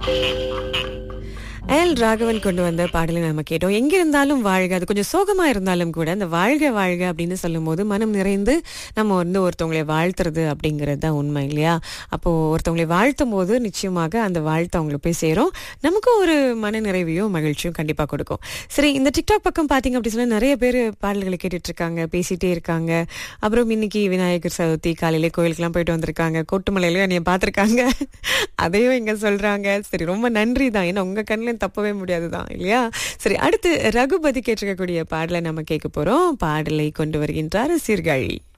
L Raghavan கொண்டு வந்த பாடலை நம்ம கேட்டோம் எங்க இருந்தாலும் வாழ்க அது கொஞ்சம் சோகமா இருந்தாலும் கூட அந்த வாழ்க வாழ்க அப்படின்னு சொல்லும் போது மனம் நிறைந்து நம்ம வந்து ஒருத்தவங்களை வாழ்த்துறது அப்படிங்கிறது தான் உண்மை இல்லையா அப்போ ஒருத்தவங்களை வாழ்த்தும் போது நிச்சயமாக அந்த வாழ்த்து அவங்களுக்கு போய் சேரும் நமக்கும் ஒரு மன நிறைவையும் மகிழ்ச்சியும் கண்டிப்பா கொடுக்கும் சரி இந்த டிக்டாக் பக்கம் பாத்தீங்க அப்படி சொன்னா நிறைய பேர் பாடல்களை கேட்டுட்டு இருக்காங்க பேசிட்டே இருக்காங்க அப்புறம் இன்னைக்கு விநாயகர் சதுர்த்தி காலையில கோயிலுக்கெல்லாம் போயிட்டு வந்திருக்காங்க கோட்டுமலையிலயும் என்னைய பார்த்திருக்காங்க அதையும் இங்க சொல்றாங்க சரி ரொம்ப நன்றி தான் ஏன்னா உங்க கண்ணில் தப்பவே முடியாதுதான் இல்லையா சரி அடுத்து ரகுபதி கேட்டிருக்கக்கூடிய பாடலை நம்ம கேட்க போறோம் பாடலை கொண்டு வருகின்றார் சீர்காழி